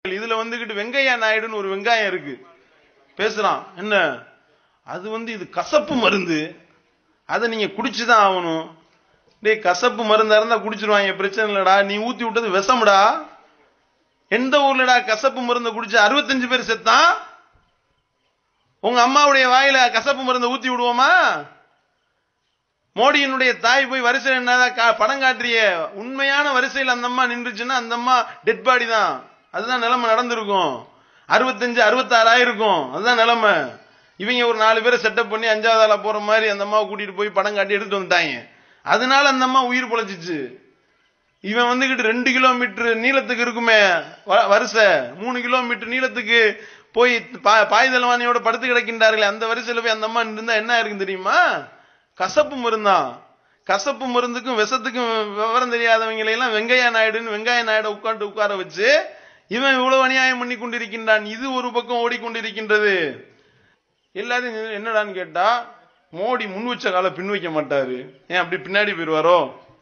இதுல வந்துகிட்டு வெங்கையா நாயுடுன்னு ஒரு வெங்காயம் இருக்கு பேசுறான் என்ன அது வந்து இது கசப்பு மருந்து அதை நீங்க குடிச்சுதான் ஆகணும் டேய் கசப்பு மருந்தா இருந்தா குடிச்சிருவாங்க பிரச்சனை இல்லடா நீ ஊத்தி விட்டது விஷம்டா எந்த ஊர்லடா கசப்பு மருந்தை குடிச்சு அறுபத்தஞ்சு பேர் செத்தான் உங்க அம்மாவுடைய வாயில கசப்பு மருந்தை ஊத்தி விடுவோமா மோடியினுடைய தாய் போய் வரிசையில் என்னதான் கா- படம் காட்டுறிய உண்மையான வரிசையில் அந்த அம்மா நின்றுச்சுன்னா அந்த அம்மா டெட் பாடி தான் அதுதான் நிலைமை நடந்திருக்கும் அறுபத்தஞ்சு அறுபத்தாறு ஆயிருக்கும் அதுதான் நிலைமை இவங்க ஒரு நாலு பேரை செட்டப் பண்ணி அஞ்சாவது ஆளா போற மாதிரி அந்த அம்மாவை கூட்டிட்டு போய் படம் காட்டி எடுத்துட்டு வந்துட்டாங்க அதனால அந்த அம்மா உயிர் பொழைச்சிச்சு இவன் வந்துகிட்டு ரெண்டு கிலோமீட்டர் நீளத்துக்கு இருக்குமே வ- வரிசை மூணு கிலோமீட்டர் நீளத்துக்கு போய் பா- பாய்தலவாணியோட படுத்து கிடக்கின்றார்களே அந்த வரிசையில போய் அந்த அம்மா இருந்தா என்ன இருக்கும் தெரியுமா கசப்பு மருந்தான் கசப்பு மருந்துக்கும் விஷத்துக்கும் விவரம் தெரியாதவங்களை எல்லாம் வெங்கையா நாயுடுன்னு வெங்காய நாயுடு உட்காந்து உட்கார வச்சு இவன் இவ்வளவு அநியாயம் பண்ணி கொண்டிருக்கின்றான் இது ஒரு பக்கம் ஓடிக்கொண்டிருக்கின்றது எல்லாத்தையும் என்னடான்னு கேட்டா மோடி முன் வச்ச கால பின் வைக்க மாட்டாரு ஏன் அப்படி பின்னாடி போயிருவாரோ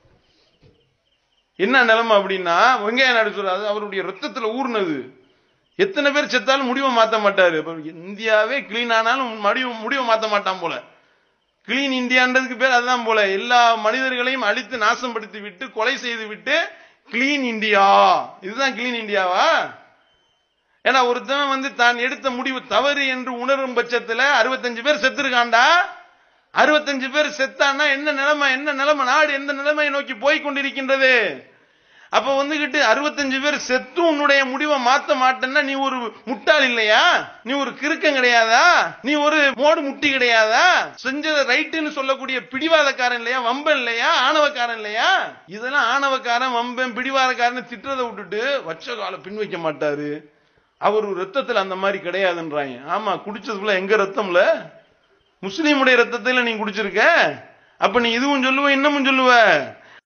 என்ன நிலைமை அப்படின்னா வெங்கைய நாயுடு சொல்றாரு அவருடைய ரத்தத்துல ஊர்னது எத்தனை பேர் செத்தாலும் முடிவை மாத்த மாட்டாரு அப்ப இந்தியாவே கிளீன் ஆனாலும் முடிவு முடிவை மாத்த மாட்டான் போல கிளீன் இந்தியான்றதுக்கு பேர் அதுதான் போல எல்லா மனிதர்களையும் அழித்து நாசப்படுத்தி விட்டு கொலை செய்து விட்டு கிளீன் இந்தியா இதுதான் கிளீன் இந்தியாவா ஏன்னா ஒருத்தன் வந்து தான் எடுத்த முடிவு தவறு என்று உணரும் பட்சத்துல அறுபத்தஞ்சு பேர் செத்துருக்காண்டா அறுபத்தஞ்சு பேர் செத்தான்னா என்ன நிலைமை என்ன நிலைமை நாடு எந்த நிலைமையை நோக்கி போய் கொண்டிருக்கின்றது அப்ப வந்துகிட்டு அறுபத்தஞ்சு பேர் செத்தும் உன்னுடைய முடிவை மாத்த மாட்டேன்னா நீ ஒரு முட்டாள் இல்லையா நீ ஒரு கிறுக்கம் கிடையாதா நீ ஒரு மோடு முட்டி கிடையாதா செஞ்சதை ரைட்டுன்னு சொல்லக்கூடிய பிடிவாதக்காரன் இல்லையா வம்பன் இல்லையா ஆணவக்காரன் இல்லையா இதெல்லாம் ஆணவக்காரன் வம்பன் பிடிவாதக்காரன் திட்டுறதை விட்டுட்டு வச்ச கால பின் வைக்க மாட்டாரு அவர் ரத்தத்துல அந்த மாதிரி கிடையாதுன்றாங்க ஆமா குடிச்சதுக்குள்ள எங்க ரத்தம்ல முஸ்லீமுடைய ரத்தத்துல நீ குடிச்சிருக்க அப்ப நீ இதுவும் சொல்லுவ இன்னமும் சொல்லுவ